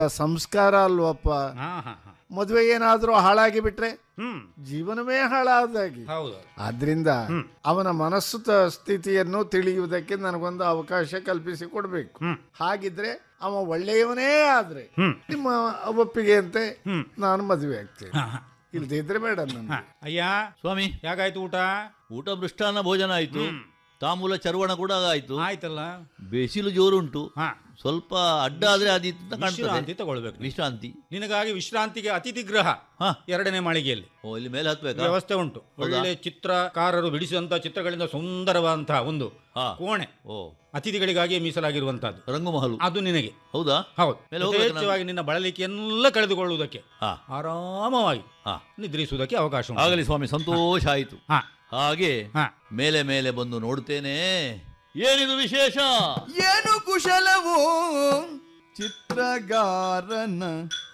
ಸಂಸ್ಕಾರ ಅಲ್ವಪ್ಪ ಹಾ ಹಾ ಹಾ ಮದುವೆ ಏನಾದ್ರೂ ಹಾಳಾಗಿ ಬಿಟ್ರೆ ಹ್ಮ್ ಜೀವನವೇ ಹಾಳಾದಾಗಿ ಹೌದು ಆದ್ರಿಂದ ಅವನ ಮನಸ್ಸು ತ- ಸ್ಥಿತಿಯನ್ನು ತಿಳಿಯುವುದಕ್ಕೆ ನನಗೊಂದು ಅವಕಾಶ ಕಲ್ಪಿಸಿ ಕೊಡ್ಬೇಕು ಹ್ಮ್. ಹಾಗಿದ್ರೆ ಅವ ಒಳ್ಳೆಯವನೇ ಆದ್ರೆ ಹ್ಮ್. ನಿಮ್ಮ ಒಪ್ಪಿಗೆಯಂತೆ ಹ್ಮ್. ನಾನು ಮದುವೆ ಆಗ್ತೇನೆ ಹಾ, ಹಾ. ಇಲ್ದೇ ಇದ್ರೆ ಬೇಡ ನನ್ನ ಹಾ. ಅಯ್ಯ ಸ್ವಾಮಿ ಯಾಗಾಯ್ತು ಊಟ ಊಟ ಮೃಷ್ಟಾನ್ನ ಭೋಜನ ಆಯ್ತು ತಾಂಬೂಲ ಚರ್ವಣ ಕೂಡ ಆಯ್ತು ಆಯ್ತಲ್ಲ ಬೇಸಿಲು ಜೋರುಂಟು ಹಾ ಸ್ವಲ್ಪ ಅಡ್ಡ ಆದ್ರೆ ಅದಿತ್ತು ಅಂತ ವಿಶ್ರಾಂತಿ ಕಾಣ್ತದೆ ತಗೊಳ್ಬೇಕು ನೀನು. ವಿಶ್ರಾಂತಿ ನಿನಗಾಗಿ ವಿಶ್ರಾಂತಿಗೆ ಅತಿಥಿ ಗೃಹ ಹಾ ಎರಡನೇ ಮಾಳಿಗೆಯಲ್ಲಿ ಓ ಇಲ್ಲಿ ಮೇಲೆ ಹತ್ಬೇಕಾ ವ್ಯವಸ್ಥೆ ಉಂಟು ಒಳ್ಳೆ ಚಿತ್ರಕಾರರು ಬಿಡಿಸಿದಂತಹ ಚಿತ್ರಗಳಿಂದ ಸುಂದರವಾದಂತಹ ಒಂದು ಹಾ ಕೋಣೆ ಓ ಅತಿಥಿಗಳಿಗಾಗಿ ಮೀಸಲಾಗಿರುವಂತಹದ್ದು ರಂಗು ಮಹಲು ಅದು ನಿನಗೆ ಹೌದಾ ಹೌದು ಮೇಲೆ ಹೋಗ್ಬೇಕು ನಾನು. ಯಥೇಚ್ಛವಾಗಿ ನಿನ್ನ ಬಳಲಿಕೆಯೆಲ್ಲ ಕಳೆದುಕೊಳ್ಳುವುದಕ್ಕೆ ಹಾ ಆರಾಮವಾಗಿ ಹಾ ನಿದ್ರಿಸುವುದಕ್ಕೆ ಅವಕಾಶ ಉಂಟು ಆಗಲಿ ಸ್ವಾಮಿ ಸಂತೋಷ ಆಯಿತು ಹಾ ಹಾಗೆ ಹಾ ಮೇಲೆ ಮೇಲೆ ಬಂದು ನೋಡ್ತೇನೆ ಏನಿದು ವಿಶೇಷ ಏನು ಕುಶಲವೋ ಚಿತ್ರಗಾರನ